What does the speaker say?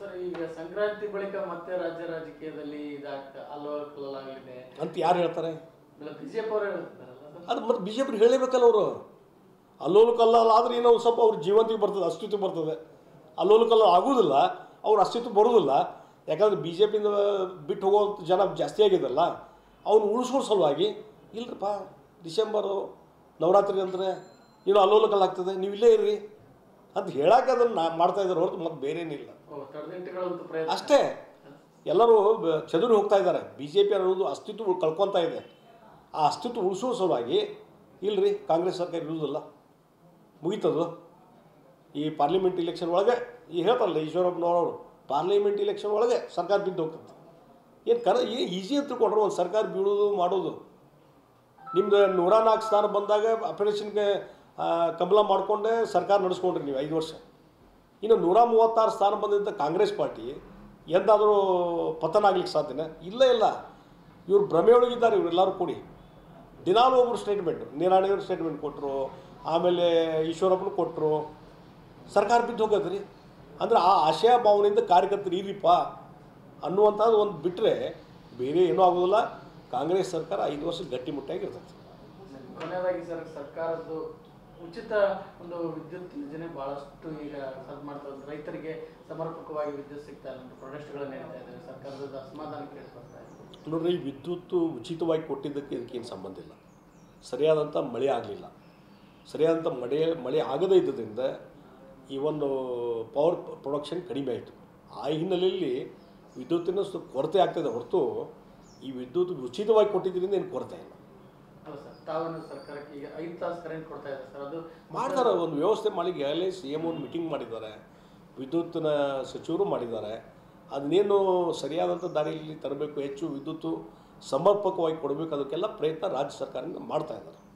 sir ಈಗ ಸಂಕ್ರಾಂತಿ ಬಳಿಕ ಮತ್ತೆ ರಾಜ್ಯ ರಾಜಕೀಯದಲ್ಲಿ ಇದಾಗ್ತಾ ಅಲ್ಲೋಲಕಲ್ಲಲಾಗಲಿದೆ ಅಂತ ಯಾರು ಹೇಳ್ತಾರೆ ಬಿಜೆಪಿ ಅವರು ಹೇಳ್ತಾರಲ್ಲ ಸರ್ ಅದು ಮತ್ತೆ ಬಿ ಜೆ ಪಿ ಹೇಳಲೇಬೇಕಲ್ಲ ಅವರು ಅಲ್ಲೋಲು ಕಲ್ಲಲ್ಲ ಆದರೆ ಏನೋ ಒಂದ್ ಸ್ವಲ್ಪ ಅವ್ರ ಜೀವಂತಿಗೆ ಬರ್ತದೆ ಅಸ್ತಿತ್ವ ಬರ್ತದೆ ಅಲ್ಲೋಲು ಕಲ್ಲ ಆಗೋದಿಲ್ಲ ಅವ್ರ ಅಸ್ತಿತ್ವ ಬರೋದಿಲ್ಲ ಯಾಕಂದ್ರೆ ಬಿ ಜೆ ಪಿಯಿಂದ ಬಿಟ್ಟು ಹೋಗೋ ಜನ ಜಾಸ್ತಿ ಆಗಿದಲ್ಲ ಅವ್ನು ಉಳಿಸೋ ಸಲುವಾಗಿ ಇಲ್ರಪ್ಪ ಡಿಸೆಂಬರು ನವರಾತ್ರಿ ಅಂದರೆ ಏನೋ ಅಲ್ಲೋಲ ಕಲ್ಲಾಗ್ತದೆ ನೀವು ಇಲ್ಲೇ ಇರ್ರಿ ಅಂತ ಹೇಳಕ್ಕೆ ಅದನ್ನು ನಾ ಮಾಡ್ತಾ ಇದ್ದಾರೆ ಹೊರತು ಮತ್ತೆ ಬೇರೇನಿಲ್ಲ ಓ ತಡೆದಿಂಟುಗಳಂತೂ ಪ್ರಯತ್ನ ಅಷ್ಟೇ ಎಲ್ಲರೂ ಬ- ಚದುರಿ ಹೋಗ್ತಾ ಇದ್ದಾರೆ ಬಿ ಜೆ ಪಿ ಅನ್ನೋದು ಅಸ್ತಿತ್ವ ಕಳ್ಕೊತಾ ಇದೆ ಆ ಅಸ್ತಿತ್ವ ಉಳಿಸೋ ಸಲುವಾಗಿ ಇಲ್ರಿ ಕಾಂಗ್ರೆಸ್ ಸರ್ಕಾರ ಇರುವುದಿಲ್ಲ ಮುಗೀತದು ಈ ಪಾರ್ಲಿಮೆಂಟ್ ಇಲೆಕ್ಷನ್ ಒಳಗೆ ಈ ಹೇಳ್ತಾರಲ್ಲ ಈಶ್ವರಪ್ಪನವರು ಪಾರ್ಲಿಮೆಂಟ್ ಇಲೆಕ್ಷನ್ ಒಳಗೆ ಸರ್ಕಾರ ಬಿದ್ದು ಹೋಗ್ತದೆ ಏನು ಕರ ಏನು ಈಸಿ ಅಂತ ತಿಳ್ಕೊಂಡ್ರೆ ಒಂದು ಸರ್ಕಾರ ಬೀಳೋದು ಮಾಡೋದು ನಿಮ್ದು ನೂರ ನಾಲ್ಕು ಸ್ಥಾನ ಬಂದಾಗ ಆಪರೇಷನ್ಗೆ ಕಮಲ ಮಾಡಿಕೊಂಡೇ ಸರ್ಕಾರ ನಡೆಸ್ಕೊಂಡ್ರಿ ನೀವು ಐದು ವರ್ಷ ಇನ್ನು ನೂರ ಮೂವತ್ತಾರು ಸ್ಥಾನ ಬಂದಿದ್ದ ಕಾಂಗ್ರೆಸ್ ಪಾರ್ಟಿ ಎಂದಾದರೂ ಪತನ ಆಗ್ಲಿಕ್ಕೆ ಸಾಧ್ಯನ ಇಲ್ಲ ಇಲ್ಲ ಇವ್ರು ಭ್ರಮೆಯೊಳಗಿದ್ದಾರೆ ಇವರೆಲ್ಲರೂ ಕೂಡಿ ದಿನಾಲು ಒಬ್ಬರು ಸ್ಟೇಟ್ಮೆಂಟ್ ನೀರಾಣಿಯವರು ಸ್ಟೇಟ್ಮೆಂಟ್ ಕೊಟ್ಟರು ಆಮೇಲೆ ಈಶ್ವರಪ್ಪನು ಕೊಟ್ಟರು ಸರ್ಕಾರ ಬಿದ್ದು ಹೋಗೋದ್ರಿ ಅಂದ್ರೆ ಆ ಆಶಯ ಭಾವನೆಯಿಂದ ಕಾರ್ಯಕರ್ತರು ಇರಿಪ್ಪ ಅನ್ನುವಂಥದ್ದು ಒಂದು ಬಿಟ್ಟರೆ ಬೇರೆ ಏನೂ ಆಗೋದಿಲ್ಲ ಕಾಂಗ್ರೆಸ್ ಸರ್ಕಾರ ಐದು ವರ್ಷ ಗಟ್ಟಿಮುಟ್ಟಾಗಿರ್ತದೆ ಕೊನೆಯದಾಗಿ ಸರ್ ಸರ್ಕಾರದ್ದು ಉಚಿತ ಒಂದು ವಿದ್ಯುತ್ ಯೋಜನೆ ಬಹಳಷ್ಟು ಈಗ ಸದ್ ಮಾಡ್ತಾ ಇದೆ ರೈತರಿಗೆ ಸಮರ್ಪಕವಾಗಿ ವಿದ್ಯುತ್ ಸಿಗ್ತಾ ಇಲ್ಲ ಅಂತ ಪ್ರೊಟೆಸ್ಟ್ಗಳನ್ನು ಹೇಳ್ತಾ ಇದ್ದಾರೆ ಸರ್ಕಾರದ ಅಸಮಾಧಾನ ಕೇಳ್ಕೊಳ್ತಾ ಇದೆ ನೋಡ್ರಿ ಈ ವಿದ್ಯುತ್ತು ಉಚಿತವಾಗಿ ಕೊಟ್ಟಿದ್ದಕ್ಕೆ ಇದಕ್ಕೇನು ಸಂಬಂಧ ಇಲ್ಲ ಸರಿಯಾದಂಥ ಮಳೆ ಆಗಲಿಲ್ಲ ಸರಿಯಾದಂಥ ಮಳೆ ಮಳೆ ಆಗದೇ ಇದ್ದದ್ರಿಂದ ಈ ಒಂದು ಪವರ್ ಪ್ರೊಡಕ್ಷನ್ ಕಡಿಮೆ ಆಯಿತು ಆ ಹಿನ್ನೆಲೆಯಲ್ಲಿ ವಿದ್ಯುತ್ತಿನ ಸ್ವಲ್ಪ ಕೊರತೆ ಆಗ್ತದೆ ಹೊರತು ಈ ವಿದ್ಯುತ್ ಉಚಿತವಾಗಿ ಕೊಟ್ಟಿದ್ದರಿಂದ ಏನು ಕೊರತೆ ಇಲ್ಲ ಅಲ್ಲ ಸರ್ ತಾವೇನು ಸರ್ಕಾರಕ್ಕೆ ಈಗ ಐದು ತಾಸು ಕರೆಂಟ್ ಕೊಡ್ತಾ ಇದ್ದಾರೆ ಸರ್ ಅದು ಮಾಡ್ತಾರೆ ಒಂದು ವ್ಯವಸ್ಥೆ ಮಾಡಿ ಈಗಾಗಲೇ ಸಿ ಎಮ್ ಒಂದು ಮೀಟಿಂಗ್ ಮಾಡಿದ್ದಾರೆ ವಿದ್ಯುತ್ತಿನ ಸಚಿವರು ಮಾಡಿದ್ದಾರೆ ಅದನ್ನೇನು ಸರಿಯಾದಂಥ ದಾರಿಯಲ್ಲಿ ತರಬೇಕು ಹೆಚ್ಚು ವಿದ್ಯುತ್ತು ಸಮರ್ಪಕವಾಗಿ ಕೊಡಬೇಕು ಅದಕ್ಕೆಲ್ಲ ಪ್ರಯತ್ನ ರಾಜ್ಯ ಸರ್ಕಾರದಿಂದ ಮಾಡ್ತಾ ಇದ್ದಾರೆ